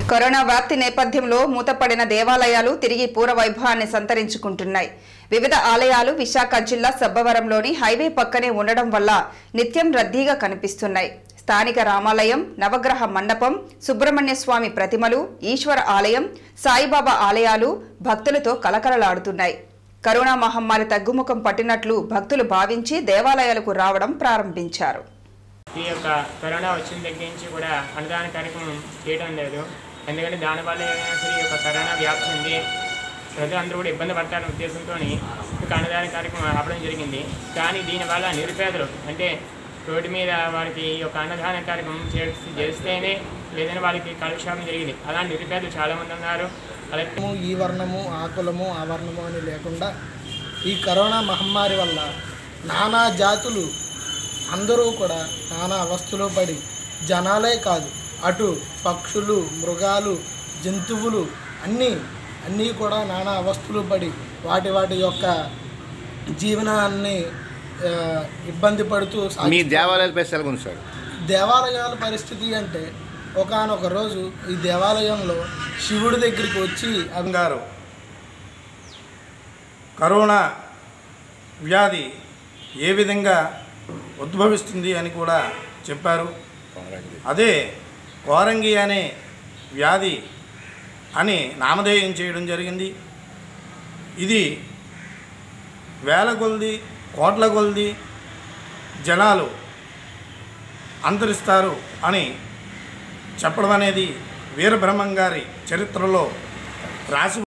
corona వ్యాప్తి నేపథ్యంలో మూతపడిన దేవాలయాలు తిరిగి పూర్వవైభవాన్ని సంతరించుకుంటున్నాయి వివిధ ఆలయాలు విశాఖ జిల్లా సబ్బవరంలోని హైవే పక్కనే ఉండడం వల్ల నిత్యం రద్దీగా కనిపిస్తున్నాయి స్థానిక రామాలయం నవగ్రహ మండపం సుబ్రహ్మణ్య స్వామి ప్రతిమలు ఈశ్వర ఆలయం సాయిబాబా ఆలయాలు భక్తులతో కలకలలాడుతున్నాయి కరోనా మహమ్మారి తగ్గుముఖం పట్టినట్లు భక్తులు భావించి దేవాలయాలకు రావడం ప్రారంభించారు ఈ యొక్క కరోనా వచ్చిన దగ్గర నుంచి కూడా అన్నదాన కార్యక్రమం చేయడం లేదు ఎందుకంటే దానివల్ల ఏదైనా సరే ఈ యొక్క కరోనా వ్యాప్తి ఉంది ప్రజలందరూ కూడా ఇబ్బంది పడతారనే ఉద్దేశంతో ఈ యొక్క అన్నదాన కార్యక్రమం ఆపడం జరిగింది కానీ దీనివల్ల నిరుపేదలు అంటే రోడ్డు మీద వారికి ఈ యొక్క అన్నదాన కార్యక్రమం చేసి చేస్తేనే లేదని వాళ్ళకి కాలక్షేపం జరిగింది అలాంటి నిరుపేదలు చాలామంది ఉన్నారు అలాగే వర్ణము, ఈ వర్ణము ఆ కులము ఆ వర్ణము అని లేకుండా ఈ కరోనా మహమ్మారి వల్ల నానా జాతులు అందరూ కూడా నానా అవస్థలో పడి జనాలే కాదు అటు పక్షులు మృగాలు జంతువులు అన్నీ అన్నీ కూడా నానా అవస్థలు పడి వాటి వాటి యొక్క జీవనాన్ని ఆ, ఇబ్బంది పడుతూ మీ సాగి- దేవాలయాల పరిస్థితి ఎలా ఉంది సార్ దేవాలయాల పరిస్థితి అంటే ఒకానొక రోజు ఈ దేవాలయంలో శివుడి దగ్గరికి వచ్చి అవి గారు కరోనా వ్యాధి ఏ విధంగా ఉద్భవిస్తుంది అని కూడా చెప్పారు అదే కోరంగి అనే వ్యాధి అని నామధేయం చేయడం జరిగింది ఇది వేల కొలది కోట్ల కొలది జనాలు అంతరిస్తారు అని చెప్పడం అనేది వీరబ్రహ్మం గారి చరిత్రలో రాసి